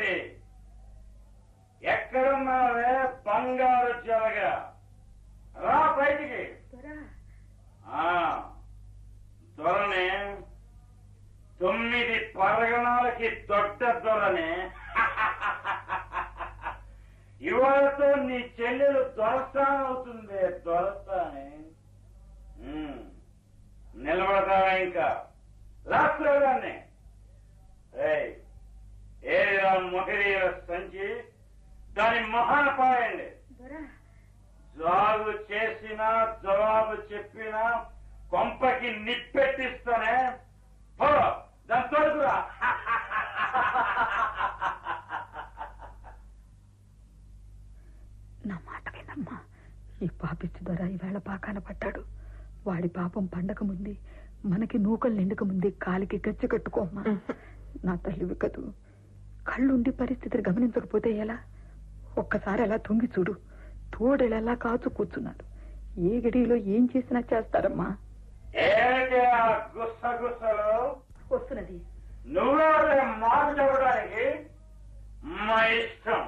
పార్వతి ఎక్కడున్నావే బంగారు జలగా రా బయటికి ఆ దొరనే తొమ్మిది పరగణాలకి దొడ్డ దొరనే ఇవాళతో నీ చెల్లెలు దొరస్థానం అవుతుంది దొరస్థానే ఉమ్. నిలబడతావా ఇంకా రాష్ట్రాన్ని ఏదిరా మొగరీల సంచి దాని మొహాన పాయండి జాగు చేసినా జవాబు చెప్పినా కొంపకి నిప్పెట్టిస్తానే పో దాని తోడుకురా నా మాట వినమ్మా ఈ పాపిస్తు ధర ఈవేళ పాకాన పడ్డాడు వాడి పాపం పండక ముందే మనకి నూకలు నిండక ముందే కాలికి గచ్చి కట్టుకోమ్మా నా తల్లివి కదూ కళ్ళుండి పరిస్థితిని గమనించకపోతే ఎలా ఒక్కసారి అలా తొంగి చూడు తోడెలలా కాచు కూర్చున్నాడు ఏ గడిలో ఏం చేసినా చేస్తారమ్మా ఏంటి ఆ గుస్స గుస్సలు వస్తున్నది నువ్వెవరే మాట చెప్పడానికి మా ఇష్టం